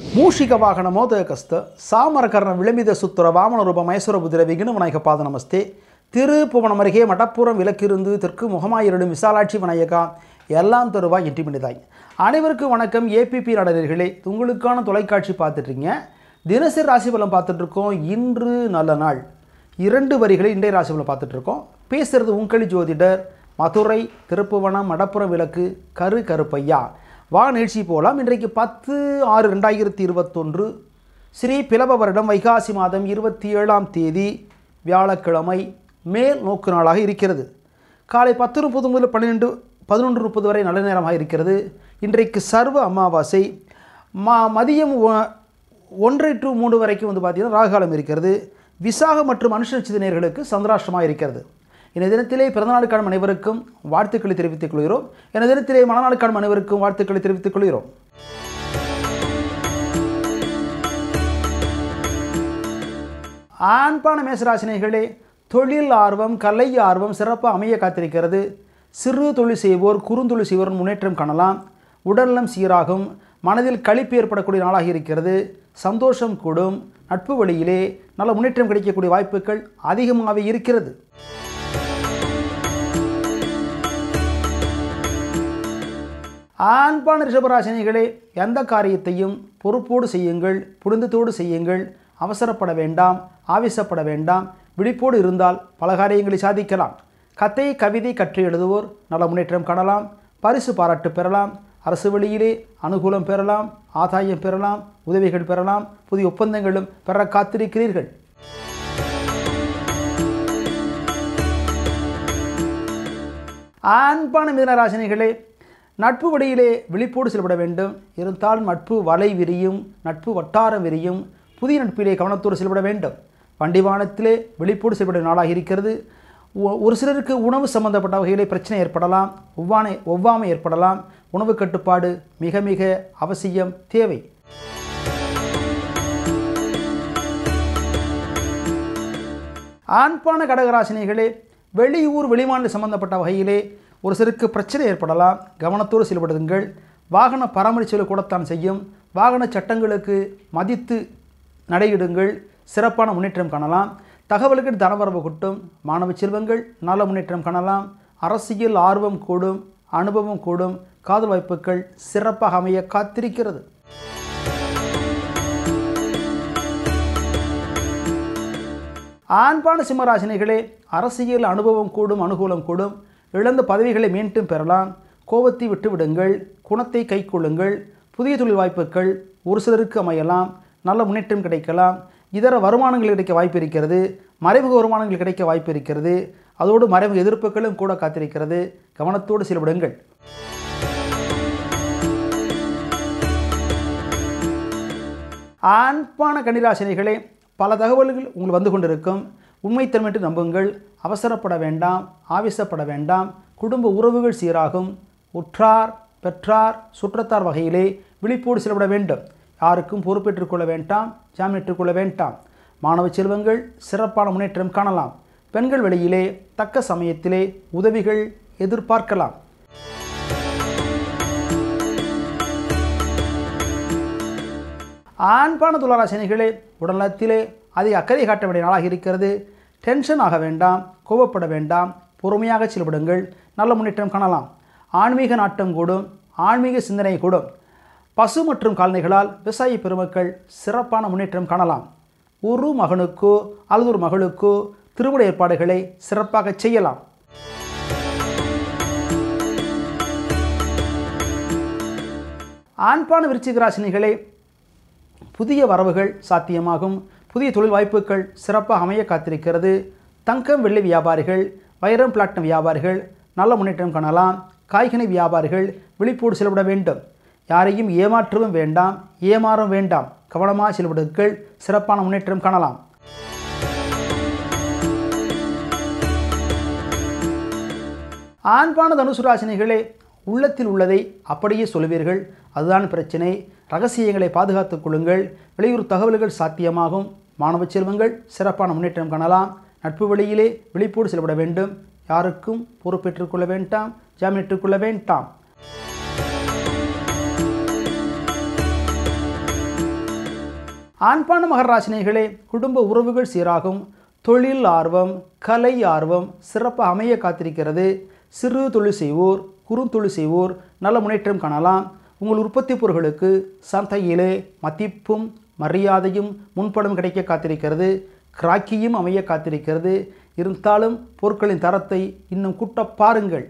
ಮೂಷಿಕ ವಾಹನ ಮೋದಕಸ್ಥ சாமரகர்ண விளம்பித சுத்துர வாமன ரூப மைசூர புதிர விகுண விநாயக பாத நமஸ்தே திருப்புவனம் அருகே மடப்புறம் விலக்கிருந்து தெற்கு முகமாயிரிடும் விசாலாட்சி விநாயகா எல்லாம் தருவாய் இன்றி மனிதாய் அனைவருக்கும் வணக்கம் ஏபிபி நடனர்களே உங்களுக்கான தொலைக்காட்சி பார்த்துட்ருங்க தினசரி ராசி பலம் பார்த்துட்ருக்கோம் இன்று நல்ல நாள் இரண்டு வரிகளை இன்றைய ராசி பலம் பார்த்துட்ருக்கோம் பேசுகிறது உங்களி ஜோதிடர் மதுரை திருப்புவனம் மடப்புறம் விளக்கு கரு கருப்பையா வா நிகழ்ச்சி போகலாம் இன்றைக்கு பத்து ஆறு ரெண்டாயிரத்தி இருபத்தொன்று ஸ்ரீ பிளவ வருடம் வைகாசி மாதம் இருபத்தி ஏழாம் தேதி வியாழக்கிழமை மேல் நோக்கு நாளாக இருக்கிறது காலை பத்து முப்பது முதல் பன்னிரெண்டு பதினொன்று முப்பது வரை நல்ல நேரமாக இருக்கிறது இன்றைக்கு சர்வ அமாவாசை மா மதியம் ஒ- ஒன்றரை டு மூன்று வரைக்கும் வந்து பார்த்திங்கன்னா ராகுகாலம் இருக்கிறது விசாக மற்றும் அனுஷ நட்சத்திரர்களுக்கு சந்திராஷ்டமாக இருக்கிறது இந்த தினத்திலே பிறந்தநாள் காணும் அனைவருக்கும் வாழ்த்துக்களை தெரிவித்துக் கொள்கிறோம் இந்த தினத்திலே மனநாள் காணும் அனைவருக்கும் வாழ்த்துக்களை தெரிவித்துக் கொள்கிறோம் ஆண்பான மேசராசினிகளே தொழில் ஆர்வம் கலை ஆர்வம் சிறப்பாக அமைய காத்திருக்கிறது சிறு தொழில் செய்வோர் குறுந்தொழில் செய்வோர் முன்னேற்றம் காணலாம் உடல்நலம் சீராகும் மனதில் களிப்பு ஏற்படக்கூடிய நாளாக இருக்கிறது சந்தோஷம் கூடும் நட்பு வழியிலே நல்ல முன்னேற்றம் கிடைக்கக்கூடிய வாய்ப்புகள் அதிகமாகவே இருக்கிறது ஆண்பான ரிஷபராசினிகளே எந்த காரியத்தையும் பொறுப்போடு செய்யுங்கள் புரிந்தத்தோடு செய்யுங்கள் அவசரப்பட வேண்டாம் ஆவேசப்பட வேண்டாம் விழிப்போடு இருந்தால் பல காரியங்களை சாதிக்கலாம் கத்தை கவிதை கற்று எழுதுவோர் நல்ல முன்னேற்றம் காணலாம் பரிசு பாராட்டு பெறலாம் அரசு வழியிலே அனுகூலம் பெறலாம் ஆதாயம் பெறலாம் உதவிகள் பெறலாம் புதிய ஒப்பந்தங்களும் பெற காத்திருக்கிறீர்கள் ஆண்பான மிதனராசினிகளே நட்பு வழியிலே விழிப்போடு செயல்பட வேண்டும் இருந்தால் நட்பு வலை விரியும் நட்பு வட்டாரம் விரியும் புதிய நட்பிலே கவனத்தோடு செயல்பட வேண்டும் வண்டிவானத்திலே விழிப்போடு செயல்பட நாளாக இருக்கிறது ஒ- ஒரு சிலருக்கு உணவு சம்பந்தப்பட்ட வகையிலே பிரச்சனை ஏற்படலாம் ஒவ்வானை ஒவ்வாமை ஏற்படலாம் உணவு கட்டுப்பாடு மிக மிக அவசியம் தேவை ஆண்பான கடகராசினிகளே வெளியூர் வெளிமாநில சம்பந்தப்பட்ட வகையிலே ஒரு சிலருக்கு பிரச்சனை ஏற்படலாம் கவனத்தோடு செயல்படுங்கள் வாகன பராமரிச்சல் கூடத்தான் செய்யும் வாகன சட்டங்களுக்கு மதித்து நடையிடுங்கள் சிறப்பான முன்னேற்றம் காணலாம் தகவலுக்கு தனவரவு கூட்டும் மாணவ செல்வங்கள் நல்ல முன்னேற்றம் காணலாம் அரசியல் ஆர்வம் கூடும் அனுபவம் கூடும் காதல் வாய்ப்புகள் சிறப்பாக அமைய காத்திருக்கிறது ஆண்பான சிம்மராசினிகளே அரசியல் அனுபவம் கூடும் அனுகூலம் கூடும் இழந்த பதவிகளை மீண்டும் பெறலாம் கோபத்தை விட்டுவிடுங்கள் குணத்தை கைக்கொள்ளுங்கள் புதிய தொழில் வாய்ப்புகள் ஒரு சிலருக்கு அமையலாம் நல்ல முன்னேற்றம் கிடைக்கலாம் இதர வருமானங்கள் கிடைக்க வாய்ப்பு இருக்கிறது மறைமுக வருமானங்கள் கிடைக்க வாய்ப்பு இருக்கிறது அதோடு மறைமுக எதிர்ப்புகளும் கூட காத்திருக்கிறது கவனத்தோடு செயல்படுங்கள் ஆண்பான கன்னிராசினிகளே பல தகவல்கள் உங்களுக்கு வந்து கொண்டிருக்கும் உண்மைத்தன்மைட்டு நம்புங்கள் அவசரப்பட வேண்டாம் ஆவேசப்பட வேண்டாம் குடும்ப உறவுகள் சீராகும் உற்றார் பெற்றார் சுற்றத்தார் வகையிலே விழிப்போடு செயல்பட வேண்டும் யாருக்கும் பொறுப்பேற்றுக் கொள்ள வேண்டாம் ஜாமீனிட்டுக் கொள்ள வேண்டாம் மாணவ செல்வங்கள் சிறப்பான முன்னேற்றம் காணலாம் பெண்கள் வெளியிலே தக்க சமயத்திலே உதவிகள் எதிர்பார்க்கலாம் ஆண்பான துளாராசினிகளே உடல்நலத்திலே அதிக அக்கறை காட்ட வேண்டிய நாளாக இருக்கிறது டென்ஷன் ஆக வேண்டாம் கோபப்பட வேண்டாம் பொறுமையாக செயல்படுங்கள் நல்ல முன்னேற்றம் காணலாம் ஆன்மீக நாட்டம் கூடும் ஆன்மீக சிந்தனை கூடும் பசு மற்றும் கால்நடைகளால் விவசாய பெருமக்கள் சிறப்பான முன்னேற்றம் காணலாம் ஒரு மகனுக்கோ அல்லது ஒரு மகளுக்கோ திருமண ஏற்பாடுகளை சிறப்பாக செய்யலாம் ஆண்பான விருச்சிக ராசினிகளே புதிய வரவுகள் சாத்தியமாகும் புதிய தொழில் வாய்ப்புகள் சிறப்பாக அமைய காத்திருக்கிறது தங்கம் வெள்ளி வியாபாரிகள் வைரம் பிளாட்டினம் வியாபாரிகள் நல்ல முன்னேற்றம் காணலாம் காய்கனி வியாபாரிகள் விழிப்போடு செயல்பட வேண்டும் யாரையும் ஏமாற்றவும் வேண்டாம் ஏமாறும் வேண்டாம் கவனமாக செயல்படுங்கள் சிறப்பான முன்னேற்றம் காணலாம் ஆண்பான தனுசு ராசினிகளே உள்ளத்தில் உள்ளதை அப்படியே சொல்லுவீர்கள் அதுதான் பிரச்சனை ரகசியங்களை பாதுகாத்துக் கொள்ளுங்கள் வெளியூர் தகவல்கள் சாத்தியமாகும் மாணவ செல்வங்கள் சிறப்பான முன்னேற்றம் காணலாம் நட்பு வழியிலே விழிப்போடு செயல்பட வேண்டும் யாருக்கும் பொறுப்பேற்றுக் கொள்ள வேண்டாம் ஜாமீனிட்டுக் கொள்ள வேண்டாம் ஆண்பான மகராசினிகளே குடும்ப உறவுகள் சீராகும் தொழில் ஆர்வம் கலை ஆர்வம் சிறப்பாக அமைய காத்திருக்கிறது சிறு தொழில் செய்வோர் குறுந்தொழில் செய்வோர் நல்ல முன்னேற்றம் காணலாம் உங்கள் உற்பத்தி பொருட்களுக்கு சந்தையிலே மதிப்பும் மரியாதையும் முன்படம் கிடைக்க காத்திருக்கிறது கிராக்கியும் அமைய காத்திருக்கிறது இருந்தாலும் பொருட்களின் தரத்தை இன்னும் கூட்ட பாருங்கள்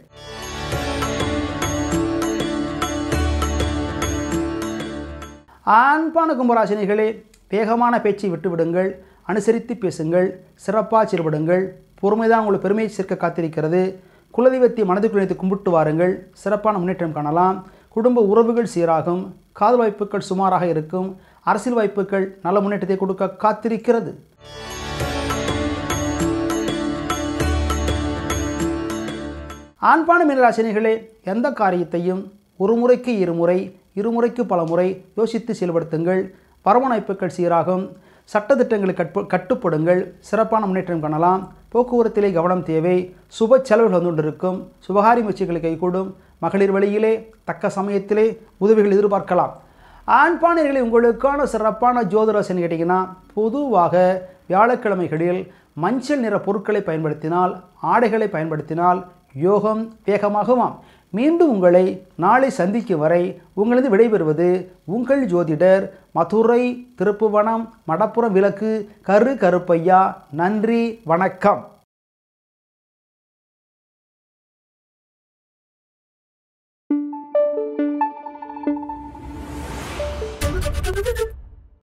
ஆண்பான கும்பராசினிகளே வேகமான பேச்சை விட்டுவிடுங்கள் அனுசரித்து பேசுங்கள் சிறப்பாக செயல்படுங்கள் பொறுமைதான் உங்களுக்கு பெருமையை சேர்க்க காத்திருக்கிறது குலதெய்வத்தை மனதுக்குள் நினைத்து கும்பிட்டு வாருங்கள் சிறப்பான முன்னேற்றம் காணலாம் குடும்ப உறவுகள் சீராகும் காதல் வாய்ப்புகள் சுமாராக இருக்கும் அரசியல் வாய்ப்புகள் நல்ல முன்னேற்றத்தை கொடுக்க காத்திருக்கிறது ஆண்பான மீனராசினிகளே எந்த காரியத்தையும் ஒரு முறைக்கு இருமுறை இருமுறைக்கு பல முறை யோசித்து செயல்படுத்துங்கள் வரவணைப்புகள் சீராகும் சட்டத்திட்டங்களை கட்ப கட்டுப்படுங்கள் சிறப்பான முன்னேற்றம் காணலாம் போக்குவரத்திலே கவனம் தேவை சுப செலவுகள் வந்து கொண்டிருக்கும் சுபகாரி முயற்சிகளை கைகூடும் மகளிர் வழியிலே தக்க சமயத்திலே உதவிகள் எதிர்பார்க்கலாம் ஆண்பானியர்களை உங்களுக்கான சிறப்பான ஜோதிராசன் கேட்டிங்கன்னா பொதுவாக வியாழக்கிழமைகளில் மஞ்சள் நிற பொருட்களை பயன்படுத்தினால் ஆடைகளை பயன்படுத்தினால் யோகம் வேகமாகுமாம் மீண்டும் உங்களை நாளை சந்திக்கும் வரை உங்களது விடைபெறுவது உங்கள் ஜோதிடர் மதுரை திருப்புவனம் மடப்புறம் விளக்கு கரு கருப்பையா நன்றி வணக்கம்